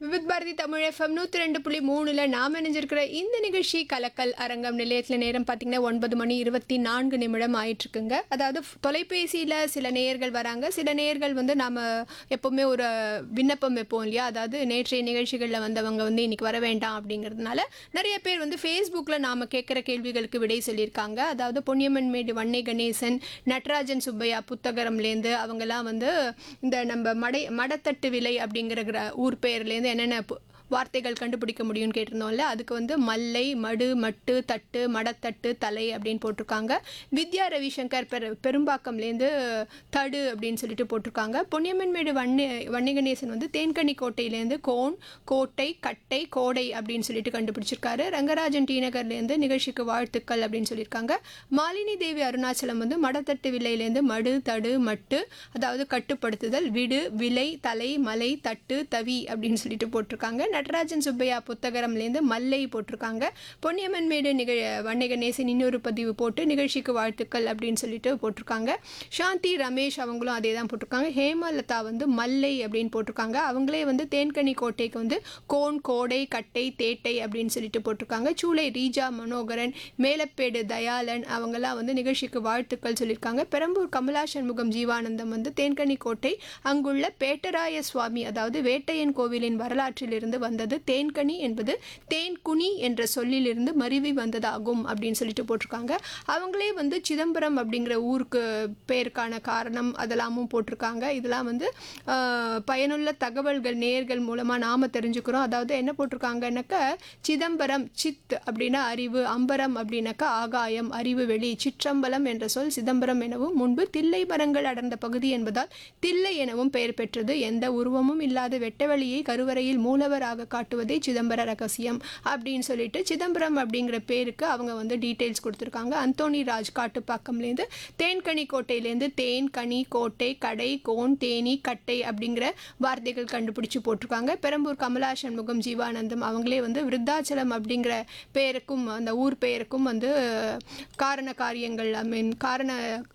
With Bharathi Tamil FM நூற்றி ரெண்டு புள்ளி மூணுல நாம் இணைஞ்சிருக்கிற இந்த நிகழ்ச்சி கலக்கல் அரங்கம் நிலையத்தில் நேரம் பார்த்தீங்கன்னா ஒன்பது மணி இருபத்தி நான்கு நிமிடம் ஆயிட்டு இருக்குங்க அதாவது தொலைபேசியில் சில நேயர்கள் வராங்க சில நேயர்கள் வந்து நாம் எப்போவுமே ஒரு விண்ணப்பம் வைப்போம் இல்லையா அதாவது நேற்றைய நிகழ்ச்சிகளில் வந்தவங்க வந்து இன்னைக்கு வர வேண்டாம் அப்படிங்கிறதுனால நிறைய பேர் வந்து ஃபேஸ்புக்கில் நாம் கேட்குற கேள்விகளுக்கு விடை சொல்லியிருக்காங்க அதாவது பொன்னியம்மன் மேடு வன்னை கணேசன் நட்ராஜன் சுப்பையா புத்தகரம்லேருந்து அவங்கெல்லாம் வந்து இந்த நம்ம மடை மடத்தட்டு விலை அப்படிங்கிற கிர- ஊர் பெயர்லேருந்து என்னென்ன பு- வார்த்தைகள் கண்டுபிடிக்க முடியும்னு கேட்டிருந்தோம்ல அதுக்கு வந்து மல்லை மடு மட்டு தட்டு மடத்தட்டு தலை அப்படின்னு போட்டிருக்காங்க வித்யா ரவிசங்கர் பெரு பெரும்பாக்கம்லேருந்து தடு அப்படின்னு சொல்லிட்டு போட்டிருக்காங்க பொன்னியம்மன் மேடு வன்னி வன்னிகணேசன் வந்து தேன்கனி கோட்டையிலேருந்து கோன் கோட்டை கட்டை கோடை அப்படின்னு சொல்லிட்டு கண்டுபிடிச்சிருக்காரு ரங்கராஜன் டி நகர்லேருந்து நிகழ்ச்சிக்கு வாழ்த்துக்கள் அப்படின்னு சொல்லியிருக்காங்க மாலினி தேவி அருணாச்சலம் வந்து மடத்தட்டு வில்லையிலேருந்து மடு தடு மட்டு அதாவது கட்டுப்படுத்துதல் விடு விலை தலை மலை தட்டு தவி அப்படின்னு சொல்லிட்டு போட்டிருக்காங்க நடராஜன் சுப்பையா புத்தகரம்லேருந்து மல்லை போட்டிருக்காங்க பொன்னியம்மன் மேடு நிகழ் வன்னிகணேசன் இன்னொரு பதிவு போட்டு நிகழ்ச்சிக்கு வாழ்த்துக்கள் அப்படின்னு சொல்லிட்டு போட்டிருக்காங்க சாந்தி ரமேஷ் அவங்களும் அதே தான் போட்டிருக்காங்க ஹேமலதா வந்து மல்லை அப்படின்னு போட்டிருக்காங்க அவங்களே வந்து தேன்கனி கோட்டைக்கு வந்து கோன் கோடை கட்டை தேட்டை அப்படின்னு சொல்லிட்டு போட்டிருக்காங்க சூளை ரீஜா மனோகரன் மேலப்பேடு தயாளன் அவங்கெல்லாம் வந்து நிகழ்ச்சிக்கு வாழ்த்துக்கள் சொல்லியிருக்காங்க பெரம்பூர் கமலா சண்முகம் ஜீவானந்தம் வந்து தேன்கனி கோட்டை அங்குள்ள பேட்டராய சுவாமி அதாவது வேட்டையன் கோவிலின் வரலாற்றிலிருந்து வந்தது தேன்கனி என்பது தேன்குனி என்ற சொல்லிலிருந்து மருவி வந்ததாகும் அப்படின்னு சொல்லிட்டு போட்டிருக்காங்க அவங்களே வந்து சிதம்பரம் அப்படிங்கிற ஊருக்கு பேருக்கான காரணம் அதெல்லாமும் போட்டிருக்காங்க இதெல்லாம் வந்து ஆஹ், பயனுள்ள தகவல்கள் நேர்கள் மூலமாக நாம் தெரிஞ்சுக்கிறோம் அதாவது என்ன போட்டிருக்காங்கன்னாக்கா சிதம்பரம் சித் அப்படின்னா அறிவு அம்பரம் அப்படின்னாக்கா ஆகாயம் அறிவு வெளி சிற்றம்பலம் என்ற சொல் சிதம்பரம் எனவும் முன்பு தில்லை மரங்கள் அடர்ந்த பகுதி என்பதால் தில்லை எனவும் பெயர் பெற்றது எந்த உருவமும் இல்லாத வெட்டவெளியை கருவறையில் மூலவராக காட்டுவதே சிதம்பர ரகசியம் அப்படின்னு சொல்லிட்டு சிதம்பரம் அப்படிங்கிற பேருக்கு அவங்க வந்து டீட்டெயில்ஸ் கொடுத்துருக்காங்க அந்தோணி ராஜ் காட்டுப்பாக்கம்லேருந்து தேன்கனி கோட்டையிலேருந்து தேன் கனி கோட்டை கடை கோன் தேனி கட்டை அப்படிங்கிற வார்த்தைகள் கண்டுபிடிச்சு போட்டிருக்காங்க பெரம்பூர் கமலா சண்முகம் ஜீவானந்தம் அவங்களே வந்து விருத்தாச்சலம் அப்படிங்கிற பெயருக்கும் அந்த ஊர் பெயருக்கும் வந்து காரண காரியங்கள் ஐ மீன் காரண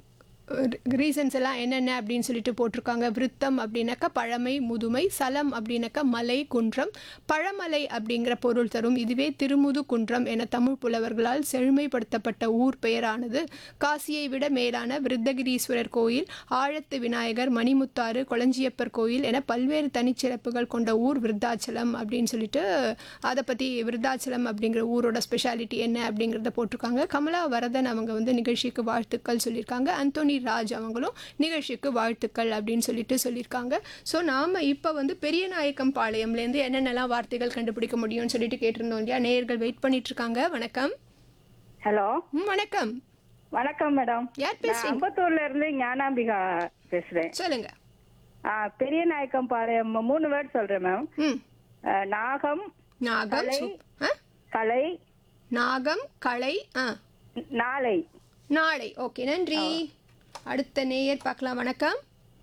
ரீசன்ஸ் எல்லாம் என்னென்ன அப்படின்னு சொல்லிட்டு போட்டிருக்காங்க விருத்தம் அப்படின்னாக்கா பழமை முதுமை சலம் அப்படின்னாக்கா மலை குன்றம் பழமலை அப்படிங்கிற பொருள் தரும் இதுவே திருமுது குன்றம் என தமிழ் புலவர்களால் செழுமைப்படுத்தப்பட்ட ஊர் பெயரானது காசியை விட மேலான விருத்தகிரீஸ்வரர் கோயில் ஆழத்து விநாயகர் மணிமுத்தாறு கொளஞ்சியப்பர் கோயில் என பல்வேறு தனிச்சிறப்புகள் கொண்ட ஊர் விருத்தாச்சலம் அப்படின்னு சொல்லிட்டு அதை பற்றி விருத்தாச்சலம் அப்படிங்கிற ஊரோட ஸ்பெஷாலிட்டி என்ன அப்படிங்கிறத போட்டிருக்காங்க கமலா வரதன் அவங்க வந்து நிகழ்ச்சிக்கு வாழ்த்துக்கள் சொல்லியிருக்காங்க அந்தோனி ராஜ் அவங்களும் நிகழ்ச்சிக்கு வாழ்த்துக்கள் அப்படின்னு சொல்லிட்டு சொல்லியிருக்காங்க ஸோ நாம் இப்போ வந்து பெரிய நாயக்கம் பாளையம்லேருந்து என்னென்னலாம் வார்த்தைகள் கண்டுபிடிக்க முடியும்னு சொல்லிட்டு கேட்டிருந்தோம் இல்லையா நேயர்கள் வெயிட் பண்ணிட்டு இருக்காங்க வணக்கம் ஹலோ ம், வணக்கம் வணக்கம் மேடம் யார் நான் பேசுறீங்க அம்பத்தூர்ல இருந்து ஞானாம்பிகா பேசுறேன் சொல்லுங்க ஆ, பெரிய நாயக்கம் பாளையம் மூணு வேர்ட் சொல்றேன் மேம் ம் ஆ, நாகம் நாகம் கலை. சூப்- ஆ? கலை நாகம் களை ஆ நாளை நாளை ஓகே நன்றி அடுத்த நேயர் பார்க்கலாம் வணக்கம்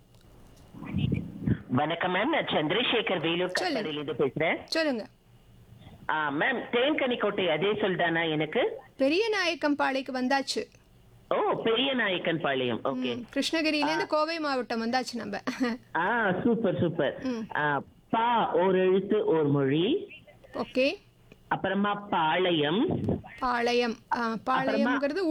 வணக்கம் மேம் நான் சந்திரசேகர் வேலூர் சொல்லுங்க. கட்டளையிலிருந்து பேசுறேன் சொல்லுங்க ஆ, மேம் தேன்கனி கோட்டை அதே சொல்தானா எனக்கு பெரிய நாயக்கம் பாளைக்கு வந்தாச்சு ஓ பெரிய நாயக்கன் பாளையம் ஓகே ம், கிருஷ்ணகிரியிலேருந்து கோவை மாவட்டம் வந்தாச்சு நம்ம ஆ சூப்பர் சூப்பர் ஆ, பா ஒரு எழுத்து ஒரு மொழி ஓகே அப்புறமா பாளையம் பாளையம் ஆ, பாளையம்ங்கிறது